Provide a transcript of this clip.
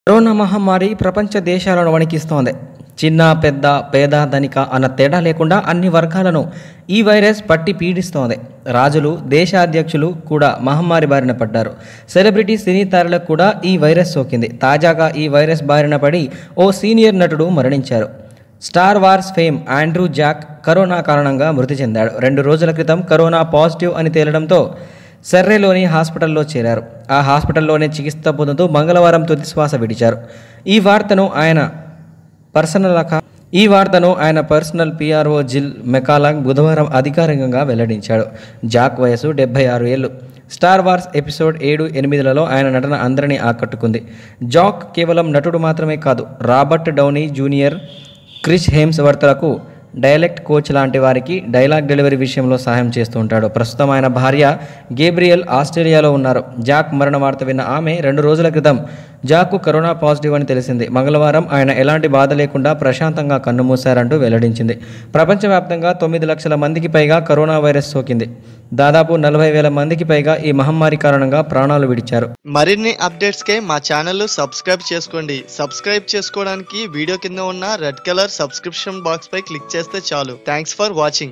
corona మహమ్మారి ప్రపంచ దేశాలను వణికిస్తోంది చిన్న పెద్ద పేద ధనిక అన్న తేడా లేకుండా అన్ని వర్గాలను ఈ వైరస్ పట్టి పీడిస్తోంది రాజులు దేశాధ్యక్షులు కూడా మహమ్మారి బారిన పడ్డారు సెలబ్రిటీ సినీ తారలకు కూడా ఈ వైరస్ సోకింది తాజాగా ఈ వైరస్ బారిన పడి ఓ సీనియర్ నటుడు మరణించారు Star Wars fame Andrew Jack corona కారణంగా మృతి చెందాడు రెండు రోజుల క్రితం కరోనా పాజిటివ్ అని తేలడంతో సర్రేలోని హాస్పిటల్లో చేరారు ఆ హాస్పిటల్లోనే చికిత్స పొందుతూ మంగళవారం తుదిశ్వాస విడిచారు ఈ వార్తను ఆయన పర్సనల్ అకా ఈ వార్తను ఆయన పర్సనల్ పిఆర్ఓ జిల్ మెకాలాంగ్ బుధవారం అధికారికంగా వెల్లడించాడు జాక్ వయసు డెబ్బై ఆరు ఏళ్ళు స్టార్ వార్స్ ఎపిసోడ్ ఏడు ఎనిమిదిలలో ఆయన నటన అందరినీ ఆకట్టుకుంది జాక్ కేవలం నటుడు మాత్రమే కాదు రాబర్ట్ డౌనీ జూనియర్ క్రిష్ హేమ్స్వర్త్లకు డైలెక్ట్ కోచ్ లాంటి వారికి డైలాగ్ డెలివరీ విషయంలో సహాయం చేస్తూ ఉంటాడు ప్రస్తుతం ఆయన భార్య గేబ్రియల్ ఆస్ట్రేలియాలో ఉన్నారు జాక్ మరణ వార్త విన్న ఆమె రెండు రోజుల క్రితం జాక్కు కరోనా పాజిటివ్ అని తెలిసింది మంగళవారం ఆయన ఎలాంటి బాధ లేకుండా ప్రశాంతంగా కన్నుమూశారంటూ వెల్లడించింది ప్రపంచవ్యాప్తంగా తొమ్మిది లక్షల మందికి పైగా కరోనా వైరస్ సోకింది దాదాపు నలభై వేల మందికి పైగా ఈ మహమ్మారి కారణంగా ప్రాణాలు విడిచారు మరిన్ని అప్డేట్స్ కే మా ఛానల్ సబ్స్క్రైబ్ చేసుకోండి సబ్స్క్రైబ్ చేసుకోవడానికి వీడియో కింద ఉన్న రెడ్ కలర్ సబ్స్క్రిప్షన్ బాక్స్ పై క్లిక్ చేస్తే చాలు థ్యాంక్స్ ఫర్ వాచింగ్